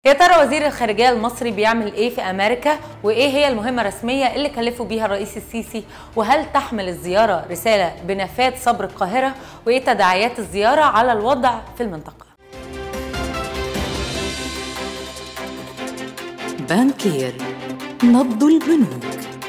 يا ترى وزير الخارجية المصري بيعمل ايه في امريكا وايه هي المهمة الرسمية اللي كلفوا بيها الرئيس السيسي وهل تحمل الزيارة رسالة بنفاذ صبر القاهرة وايه تداعيات الزيارة على الوضع في المنطقة بانكير نبض البنوك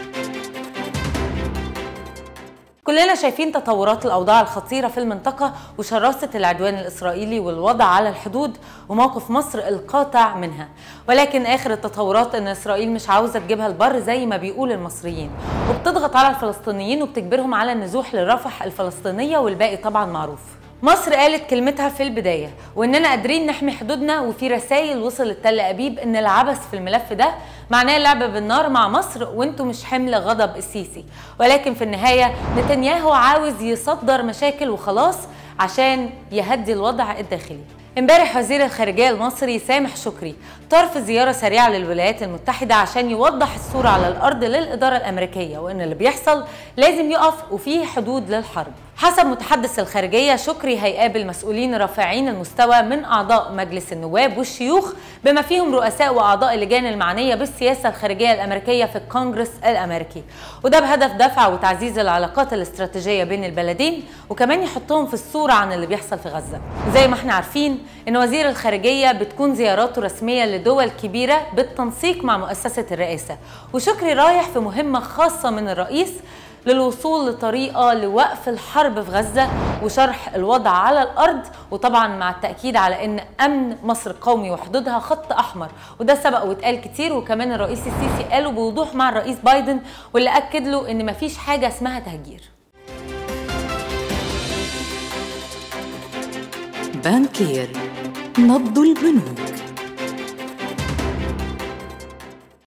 كلنا شايفين تطورات الأوضاع الخطيرة في المنطقة وشراسة العدوان الإسرائيلي والوضع على الحدود وموقف مصر القاطع منها ولكن آخر التطورات أن إسرائيل مش عاوزة تجيبها البر زي ما بيقول المصريين وبتضغط على الفلسطينيين وبتجبرهم على النزوح لرفح الفلسطينية والباقي طبعا معروف مصر قالت كلمتها في البداية وإننا قادرين نحمي حدودنا وفي رسائل وصلت تل أبيب إن العبث في الملف ده معناه اللعب بالنار مع مصر وانتوا مش حمل غضب السيسي ولكن في النهاية نتنياهو عاوز يصدر مشاكل وخلاص عشان يهدي الوضع الداخلي امبارح وزير الخارجية المصري سامح شكري طرف زيارة سريعة للولايات المتحدة عشان يوضح الصورة على الأرض للإدارة الأمريكية وإن اللي بيحصل لازم يقف وفيه حدود للحرب حسب متحدث الخارجية شكري هيقابل مسؤولين رافعين المستوى من أعضاء مجلس النواب والشيوخ بما فيهم رؤساء وأعضاء اللجان المعنية بالسياسة الخارجية الأمريكية في الكونجرس الأمريكي وده بهدف دفع وتعزيز العلاقات الاستراتيجية بين البلدين وكمان يحطهم في الصورة عن اللي بيحصل في غزة زي ما احنا عارفين إن وزير الخارجية بتكون زياراته رسمية لدول كبيرة بالتنسيق مع مؤسسة الرئاسة وشكري رايح في مهمة خاصة من الرئيس للوصول لطريقة لوقف الحرب في غزة وشرح الوضع على الأرض وطبعا مع التأكيد على أن أمن مصر القومي وحدودها خط أحمر وده سبق واتقال كتير وكمان الرئيس السيسي قاله بوضوح مع الرئيس بايدن واللي أكد له أن مفيش حاجة اسمها تهجير بانكير نبض البنوك